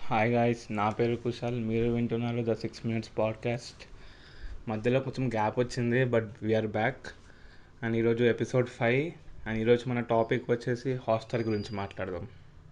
Hi guys నా పేరు కుశాల్ మీరు వింటున్నారు ద సిక్స్ మినిట్స్ పాడ్కాస్ట్ మధ్యలో కొంచెం గ్యాప్ వచ్చింది బట్ వీఆర్ బ్యాక్ అండ్ ఈరోజు ఎపిసోడ్ ఫైవ్ అండ్ ఈరోజు మన టాపిక్ వచ్చేసి హాస్టల్ గురించి మాట్లాడదాం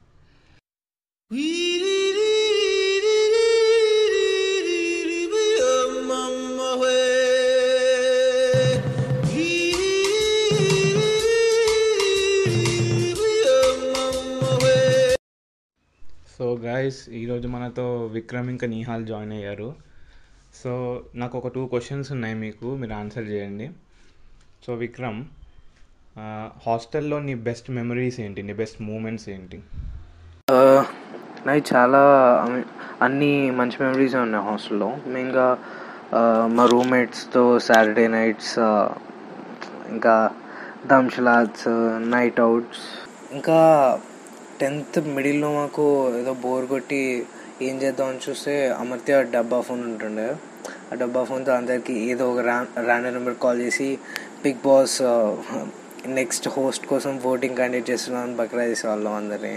సో గాయస్ ఈరోజు మనతో విక్రమ్ ఇంకా నిహాల్ జాయిన్ అయ్యారు సో నాకు ఒక టూ క్వశ్చన్స్ ఉన్నాయి మీకు మీరు ఆన్సర్ చేయండి సో విక్రమ్ ఆ, హాస్టల్లో నీ బెస్ట్ మెమరీస్ ఏంటి నీ బెస్ట్ మూమెంట్స్ ఏంటి నాకు చాలా I mean, అన్ని మంచి మెమరీస్ ఉన్నాయి హాస్టల్లో మెయిన్గా మా రూమ్మేట్స్తో సాటర్డే నైట్స్ ఇంకా దంషలాట్స్ నైట్ అవుట్స్ ఇంకా టెన్త్ మిడిల్లో మాకు ఏదో బోర్ కొట్టి ఏం చేద్దాం అని చూస్తే అమర్త్య డబ్బా ఫోన్ ఉంటుండే ఆ డబ్బా ఫోన్తో అందరికి ఏదో ఒక ర్యా ర్యాండమ్ నెంబర్ కాల్ చేసి బిగ్ బాస్ నెక్స్ట్ హోస్ట్ కోసం ఓటింగ్ కండక్ట్ చేస్తున్నామని బక్రా చేసేవాళ్ళం అందరినీ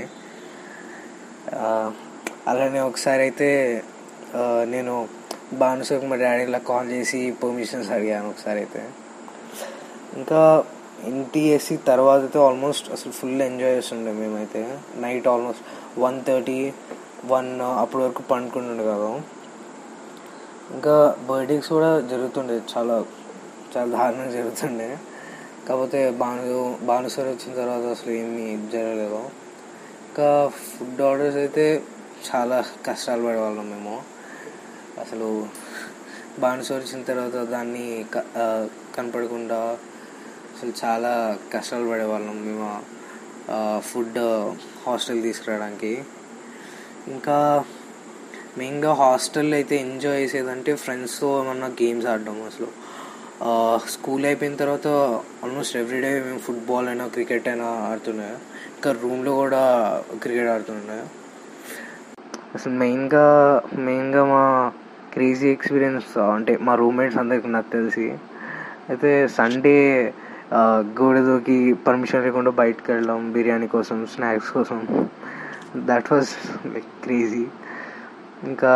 ఆ, అలానే ఒకసారి అయితే ఆ, నేను భానుసుకు మా డాడీ ఇలా కాల్ చేసి పర్మిషన్స్ అడిగాను ఒకసారి అయితే ఇంకా ఎన్టీఎస్సి తర్వాత అయితే ఆల్మోస్ట్ అసలు ఫుల్ ఎంజాయ్ చేస్తుండే మేమైతే night almost one thirty one అప్పటి వరకు పండుకుంటుండే కదా ఇంకా బర్త్డేస్ కూడా జరుగుతుండే చాలా చాలా దారుణంగా జరుగుతుండే కాకపోతే భాను భానుసారి వచ్చిన తర్వాత అసలు ఏమీ జరగలేదు ఇంకా ఫుడ్ ఆర్డర్స్ అయితే చాలా కష్టాలు పడేవాళ్ళం మేము అసలు బానిస వచ్చిన తర్వాత దాన్ని క- ఆ, కనపడకుండా అసలు చాలా కష్టాలు పడేవాళ్ళం మేము ఆ, ఫుడ్ హాస్టల్ తీసుకురావడానికి ఇంకా మెయిన్గా హాస్టల్లో అయితే ఎంజాయ్ చేసేదంటే ఫ్రెండ్స్తో ఏమన్నా గేమ్స్ ఆడడం అసలు ఆ, స్కూల్ అయిపోయిన తర్వాత ఆల్మోస్ట్ ఎవ్రీడే మేము ఫుట్బాల్ అయినా క్రికెట్ అయినా ఆడుతుండే ఇంకా రూమ్లో కూడా క్రికెట్ ఆడుతుండే అసలు మెయిన్గా మెయిన్గా మా క్రేజీ ఎక్స్పీరియన్స్ అంటే మా రూమ్మేట్స్ అందరికి నాకు తెలిసి అయితే సండే గోడ దూకి పర్మిషన్ లేకుండా బయటకు వెళ్ళడం బిర్యానీ కోసం స్నాక్స్ కోసం దట్ వాజ్ లైక్ క్రేజీ ఇంకా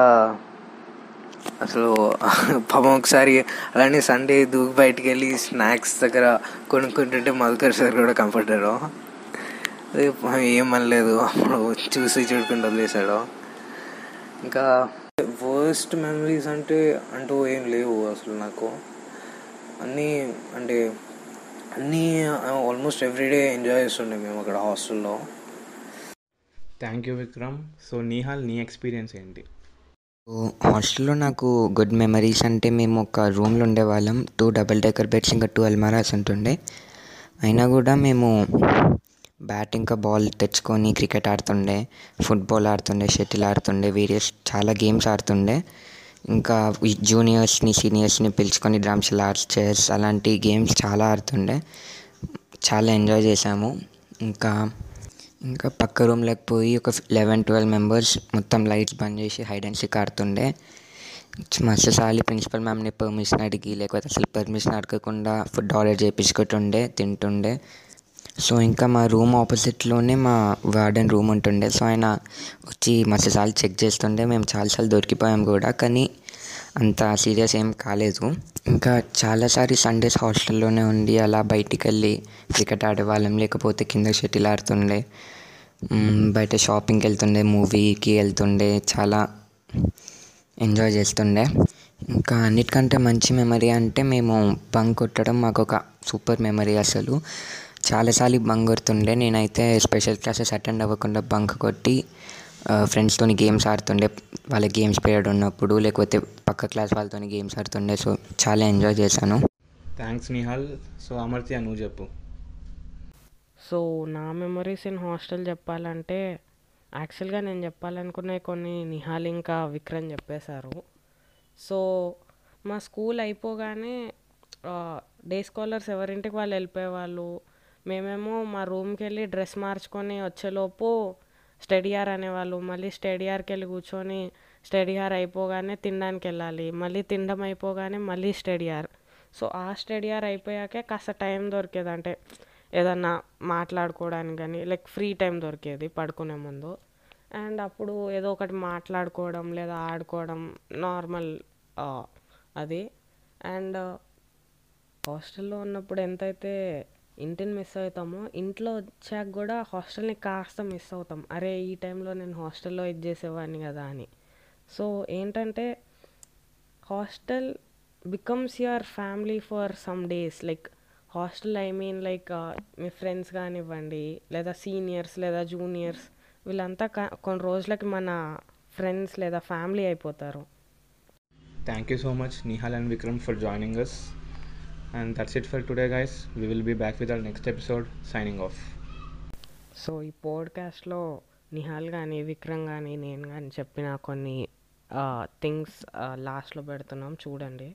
అసలు పాపం ఒకసారి అలానే సండే దూకి బయటికి వెళ్ళి స్నాక్స్ దగ్గర కొనుక్కుంటుంటే మధుకర్ సార్ కూడా కంఫర్టారు అదే ఏమనలేదు అప్పుడు చూసి చూడకుండా వదిలేశాడు ఇంకా వర్స్ట్ మెమరీస్ అంటే అంటూ ఏం లేవు అసలు నాకు అన్నీ అంటే అన్నీ ఆల్మోస్ట్ ఎవ్రీడే ఎంజాయ్ చేస్తుండే మేము అక్కడ హాస్టల్లో thank you Vikram so Nihal నీ ఎక్స్పీరియన్స్ ఏంటి సో హాస్టల్లో నాకు గుడ్ మెమరీస్ అంటే మేము ఒక రూమ్లో ఉండేవాళ్ళం టూ డబుల్ డెకర్ బెడ్స్ ఇంకా టూ అల్మారాస్ ఉంటుండే అయినా కూడా మేము బ్యాట్ ఇంకా బాల్ తెచ్చుకొని క్రికెట్ ఆడుతుండే ఫుట్బాల్ ఆడుతుండే షటిల్ ఆడుతుండే వేరియస్ చాలా గేమ్స్ ఆడుతుండే ఇంకా ఈ జూనియర్స్ని సీనియర్స్ని పిలుచుకొని డ్రమ్స్ ఆర్ట్స్ చెస్ అలాంటి గేమ్స్ చాలా ఆడుతుండే చాలా ఎంజాయ్ చేసాము ఇంకా ఇంకా పక్క రూమ్లోకి పోయి ఒక లెవెన్ ట్వెల్వ్ మెంబర్స్ మొత్తం లైట్స్ బంద్ చేసి హైడ్ అండ్ సీక్ ఆడుతుండే మస్తు సార్లు ప్రిన్సిపల్ మ్యామ్ని పర్మిషన్ అడిగి లేకపోతే అసలు పర్మిషన్ అడగకుండా ఫుడ్ ఆర్డర్ చేయించుకుంటుండే తింటుండే సో ఇంకా మా రూమ్ ఆపోజిట్లోనే మా వార్డెన్ రూమ్ ఉంటుండే సో ఆయన వచ్చి మస్తు సార్లు చెక్ చేస్తుండే మేము చాలాసార్లు దొరికిపోయాం కూడా కానీ అంత సీరియస్ ఏం కాలేదు ఇంకా చాలాసారి సండేస్ హాస్టల్లోనే ఉండి అలా బయటికి వెళ్ళి క్రికెట్ ఆడేవాళ్ళం లేకపోతే కింద షటిల్ ఆడుతుండే మ్మ్, బయట షాపింగ్కి వెళ్తుండే మూవీకి వెళ్తుండే చాలా ఎంజాయ్ చేస్తుండే ఇంకా అన్నిటికంటే మంచి మెమరీ అంటే మేము బంక్ కొట్టడం మాకు ఒక సూపర్ మెమరీ అసలు చాలాసార్లు బంక్ కొడుతుండే నేనైతే స్పెషల్ క్లాసెస్ అటెండ్ అవ్వకుండా బంక్ కొట్టి ఫ్రెండ్స్తో గేమ్స్ ఆడుతుండే వాళ్ళ గేమ్స్ పీరియడ్ ఉన్నప్పుడు లేకపోతే పక్క క్లాస్ వాళ్ళతో గేమ్స్ ఆడుతుండే సో చాలా ఎంజాయ్ చేశాను థ్యాంక్స్ నిహాల్ సో అమర్త్య నువ్వు చెప్పు సో నా మెమరీస్ ఇన్ హాస్టల్ చెప్పాలంటే యాక్చువల్గా నేను చెప్పాలనుకునే కొన్ని నిహాల్ ఇంకా విక్రమ్ చెప్పేశారు సో మా స్కూల్ అయిపోగానే డే స్కాలర్స్ ఎవరింటికి వాళ్ళు వెళ్ళిపోయేవాళ్ళు మేమేమో మా రూమ్కి వెళ్ళి డ్రెస్ మార్చుకొని వచ్చేలోపు స్టడీ ఆర్ అనేవాళ్ళు మళ్ళీ స్టడీ ఆర్కి వెళ్ళి కూర్చొని స్టడీ ఆర్ అయిపోగానే తినడానికి వెళ్ళాలి మళ్ళీ తినడం అయిపోగానే మళ్ళీ స్టడీ ఆర్ సో ఆ స్టడీ ఆర్ అయిపోయాకే కాస్త టైం దొరికేది అంటే ఏదన్నా మాట్లాడుకోవడానికి కానీ లైక్ ఫ్రీ టైం దొరికేది పడుకునే ముందు అండ్ అప్పుడు ఏదో ఒకటి మాట్లాడుకోవడం లేదా ఆడుకోవడం నార్మల్ అది అండ్ హాస్టల్లో ఉన్నప్పుడు ఎంతైతే ఇంటిని మిస్ అవుతామో ఇంట్లో వచ్చాక కూడా హాస్టల్ని కాస్త మిస్ అవుతాం అరే ఈ టైంలో నేను హాస్టల్లో ఇది చేసేవాడిని కదా అని సో ఏంటంటే hostel becomes your family for some days like hostel I mean like మీ ఫ్రెండ్స్ కానివ్వండి లేదా సీనియర్స్ లేదా జూనియర్స్ వీళ్ళంతా క- కొన్ని రోజులకి మన ఫ్రెండ్స్ లేదా ఫ్యామిలీ అయిపోతారు Thank you so much, Nihal and Vikram, for joining us. And that's it for today, guys. We will be back with our next episode. Signing off. So ఈ పోడ్కాస్ట్లో నిహాల్ కానీ విక్రమ్ కానీ నేను కానీ చెప్పిన కొన్ని థింగ్స్ లాస్ట్లో పెడుతున్నాం చూడండి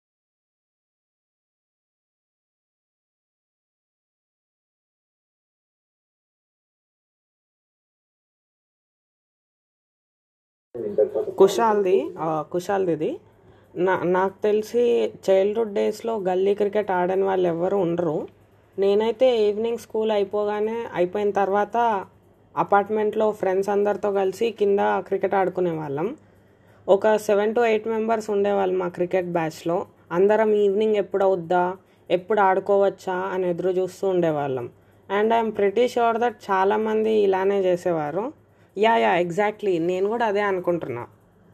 కుషాల్ది ఆ, కుషాల్ది నా నాకు తెలిసి చైల్డ్హుడ్ డేస్లో గల్లీ క్రికెట్ ఆడని వాళ్ళు ఎవరు ఉండరు నేనైతే ఈవినింగ్ స్కూల్ అయిపోగానే అయిపోయిన తర్వాత అపార్ట్మెంట్లో ఫ్రెండ్స్ అందరితో కలిసి కింద క్రికెట్ ఆడుకునే వాళ్ళం ఒక సెవెన్ టు ఎయిట్ మెంబర్స్ ఉండేవాళ్ళు మా క్రికెట్ బ్యాచ్లో అందరం ఈవినింగ్ ఎప్పుడు అవుద్దా ఎప్పుడు ఆడుకోవచ్చా అని ఎదురు చూస్తూ ఉండేవాళ్ళం and I'm pretty sure that చాలామంది ఇలానే చేసేవారు యా యా ఎగ్జాక్ట్లీ నేను కూడా అదే అనుకుంటున్నా